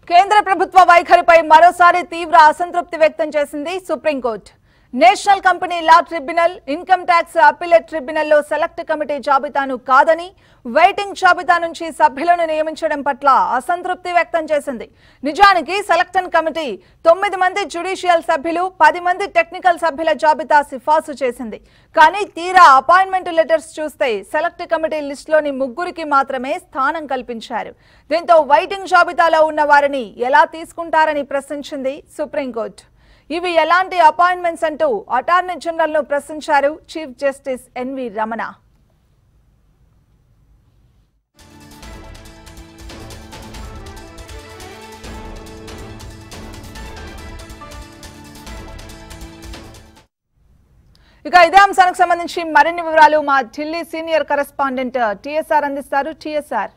కేంద్ర ప్రభుత్వ వైఖరిపై మరోసారి తీవ్ర అసంతృప్తి వ్యక్తం చేసింది supreme court national company law tribunal income tax appellate ట్రిబ్యునల్లో సెలెక్ట్ కమిటీ జాబితాను కాదని వెయిటింగ్ జాబితా నుంచి సభ్యులను నియమించడం పట్ల అసంతృప్తి వ్యక్తం చేసింది నిజానికి సెలక్టన్ కమిటీ తొమ్మిది మంది జ్యుడిషియల్ సభ్యులు పది మంది టెక్నికల్ సభ్యుల జాబితా సిఫార్సు చేసింది కానీ తీరా అపాయింట్మెంట్ లెటర్స్ చూస్తే సెలెక్ట్ కమిటీ లిస్టులోని ముగ్గురికి మాత్రమే స్థానం కల్పించారు దీంతో వెయిటింగ్ జాబితాలో ఉన్న వారిని ఎలా తీసుకుంటారని ప్రశ్నించింది సుప్రీంకోర్టు ఇవి ఎలాంటి అపాయింట్మెంట్స్ అంటూ అటార్నీ జనరల్ ను ప్రశ్నించారు చీఫ్ జస్టిస్ ఎన్వి రమణ ఇక ఇదే అంశానికి సంబంధించి మరిన్ని వివరాలు మా ఢిల్లీ సీనియర్ కరెస్పాండెంట్ టిఎస్ఆర్ అందిస్తారు టిఎస్ఆర్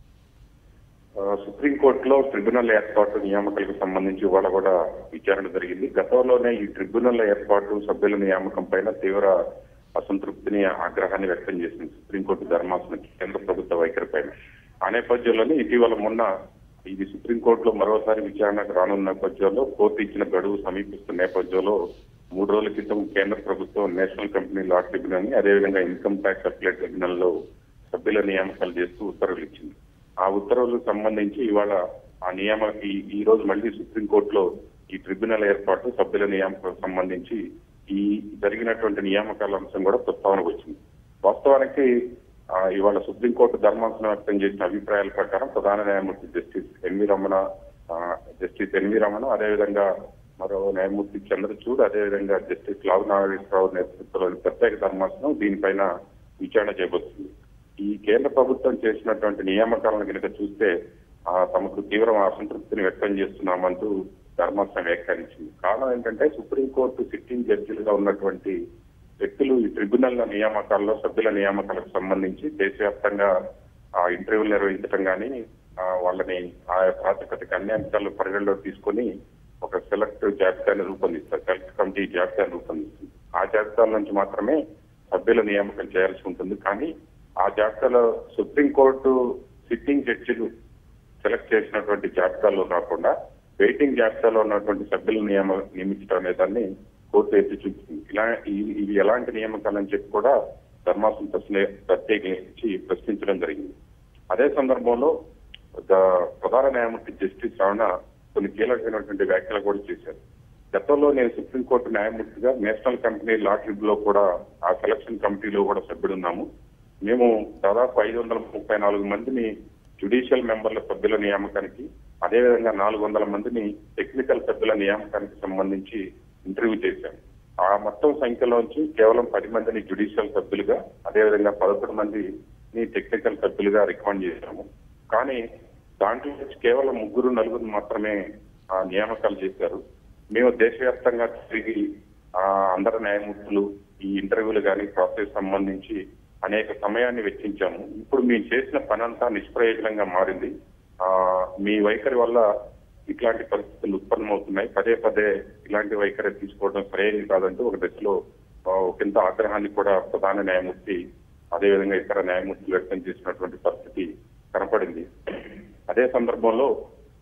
ఆ, సుప్రీంకోర్టులో ట్రిబ్యునల్ ఏర్పాటు నియామకాలకు సంబంధించి ఇవాళ కూడా విచారణ జరిగింది గతంలోనే ఈ ట్రిబ్యునల్ ఏర్పాటు సభ్యుల నియామకం పైన తీవ్ర అసంతృప్తిని ఆగ్రహాన్ని వ్యక్తం చేసింది సుప్రీంకోర్టు ధర్మాసనం కేంద్ర ప్రభుత్వ వైఖరి పైన ఆ నేపథ్యంలోనే ఇటీవల మొన్న ఇది సుప్రీంకోర్టులో మరోసారి విచారణకు రానున్న నేపథ్యంలో కోర్టు ఇచ్చిన గడువు సమీపిస్తున్న నేపథ్యంలో మూడు రోజుల క్రితం కేంద్ర ప్రభుత్వం నేషనల్ కంపెనీ లా ట్రిబ్యునల్ ని అదేవిధంగా ఇన్కమ్ ట్యాక్స్ అప్లైట్ ట్రిబ్యునల్ లో సభ్యుల నియామకాలు చేస్తూ ఉత్తర్వులు ఇచ్చింది ఆ ఉత్తర్వులకు సంబంధించి ఇవాళ ఆ నియమ ఈ ఈ రోజు మళ్ళీ సుప్రీంకోర్టులో ఈ ట్రిబ్యునల్ ఏర్పాటు సభ్యుల నియామకాలకు సంబంధించి ఈ జరిగినటువంటి నియామకాల అంశం కూడా ప్రస్తావనకు వచ్చింది వాస్తవానికి ఆ, ఇవాళ సుప్రీంకోర్టు ధర్మాసనం వ్యక్తం చేసిన అభిప్రాయాల ప్రకారం ప్రధాన న్యాయమూర్తి జస్టిస్ ఎన్వి రమణ ఆ, జస్టిస్ ఎన్వి రమణ అదేవిధంగా మరో న్యాయమూర్తి చంద్రచూడ్ అదేవిధంగా జస్టిస్ లావు నాగేశ్వరరావు నేతృత్వంలోని ప్రత్యేక ధర్మాసనం దీనిపైన విచారణ చేయబోతుంది ఈ కేంద్ర ప్రభుత్వం చేసినటువంటి నియామకాలను కనుక చూస్తే ఆ, తమకు తీవ్ర అసంతృప్తిని వ్యక్తం చేస్తున్నామంటూ ధర్మాసనం వ్యాఖ్యానించింది కారణం ఏంటంటే సుప్రీంకోర్టు సిట్టింగ్ జడ్జిలుగా ఉన్నటువంటి వ్యక్తులు ఈ ట్రిబ్యునల్ నియామకాల్లో సభ్యుల నియామకాలకు సంబంధించి దేశవ్యాప్తంగా ఆ ఇంటర్వ్యూలు నిర్వహించడం కానీ వాళ్ళని ఆ ప్రాతిపదిక అన్ని అంశాలు పరిగణలోకి తీసుకొని ఒక సెలెక్ట్ జాబితాని రూపొందిస్తారు సెలెక్ట్ కమిటీ జాబితాని రూపొందిస్తుంది ఆ జాబితాల నుంచి మాత్రమే సభ్యుల నియామకం చేయాల్సి ఉంటుంది కానీ ఆ జాబితాలో సుప్రీంకోర్టు సిట్టింగ్ జడ్జిలు సెలెక్ట్ చేసినటువంటి జాబితాలో కాకుండా వెయిటింగ్ జాబితాలో ఉన్నటువంటి సభ్యుల నియమ నియమించడం అనే దాన్ని కోర్టు ఎత్తి చూపుతుంది ఇలా ఇవి ఇవి ఎలాంటి నియామకాలని చెప్పి కూడా ధర్మాసనం ప్రశ్న ప్రత్యేకించి ప్రశ్నించడం జరిగింది అదే సందర్భంలో ద- ప్రధాన న్యాయమూర్తి జస్టిస్ రమణ కొన్ని కీలకమైనటువంటి వ్యాఖ్యలు కూడా చేశారు గతంలో నేను సుప్రీంకోర్టు న్యాయమూర్తిగా నేషనల్ కంపెనీ లా ట్రిబ్యునల్ లో కూడా ఆ సెలక్షన్ కమిటీలో కూడా సభ్యుడున్నాము మేము దాదాపు ఐదు వందల ముప్పై నాలుగు మందిని జ్యుడిషియల్ మెంబర్ల సభ్యుల నియామకానికి అదేవిధంగా నాలుగు వందల మందిని టెక్నికల్ సభ్యుల నియామకానికి సంబంధించి ఇంటర్వ్యూ చేశాం ఆ మొత్తం సంఖ్యలోంచి కేవలం పది మందిని జ్యుడిషియల్ సభ్యులుగా అదేవిధంగా పదకొండు మందిని టెక్నికల్ సభ్యులుగా రికమెండ్ చేశాము కానీ దాంట్లో నుంచి కేవలం ముగ్గురు నలుగురు మాత్రమే ఆ నియామకాలు చేశారు మేము దేశవ్యాప్తంగా తిరిగి ఆ అందరు న్యాయమూర్తులు ఈ ఇంటర్వ్యూలు కానీ ప్రాసెస్ సంబంధించి అనేక సమయాన్ని వెచ్చించాము ఇప్పుడు మేము చేసిన పనంతా నిష్ప్రయోజనంగా మారింది ఆ మీ వైఖరి వల్ల ఇట్లాంటి పరిస్థితులు ఉత్పన్నమవుతున్నాయి పదే పదే ఇలాంటి వైఖరి తీసుకోవడం సరైనది కాదంటూ ఒక దశలో ఆ, ఒకంత ఆగ్రహాన్ని కూడా ప్రధాన న్యాయమూర్తి అదేవిధంగా ఇతర న్యాయమూర్తులు వ్యక్తం చేసినటువంటి పరిస్థితి కనపడింది అదే సందర్భంలో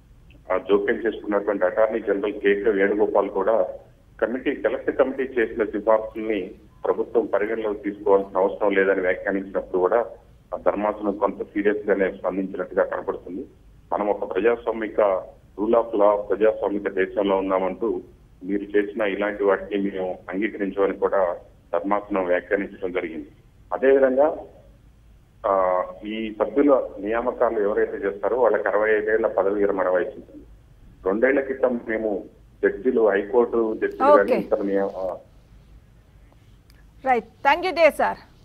ఆ జోక్యం చేసుకున్నటువంటి అటార్నీ జనరల్ కేకే వేణుగోపాల్ కూడా కమిటీ సెలెక్ట్ కమిటీ చేసిన సిఫార్సుల్ని ప్రభుత్వం పరిగణలోకి తీసుకోవాల్సిన అవసరం లేదని వ్యాఖ్యానించినప్పుడు కూడా ఆ ధర్మాసనం కొంత సీరియస్ గానే స్పందించినట్టుగా కనపడుతుంది మనం ఒక ప్రజాస్వామిక రూల్ ఆఫ్ లా ప్రజాస్వామిక దేశంలో ఉన్నామంటూ మీరు చేసిన ఇలాంటి వాటిని మేము అంగీకరించమని కూడా ధర్మాసనం వ్యాఖ్యానించడం జరిగింది అదేవిధంగా ఆ, ఈ సభ్యుల నియామకాలు ఎవరైతే చేస్తారో వాళ్ళకి అరవై ఐదేళ్ల పదవి విరమణ వయసు ఉంటుంది రెండేళ్ల క్రితం మేము జడ్జిలు హైకోర్టు జడ్జిలు కానీ Okay. ఇతర నియమ రైట్ థ్యాంక్ యూ డే సార్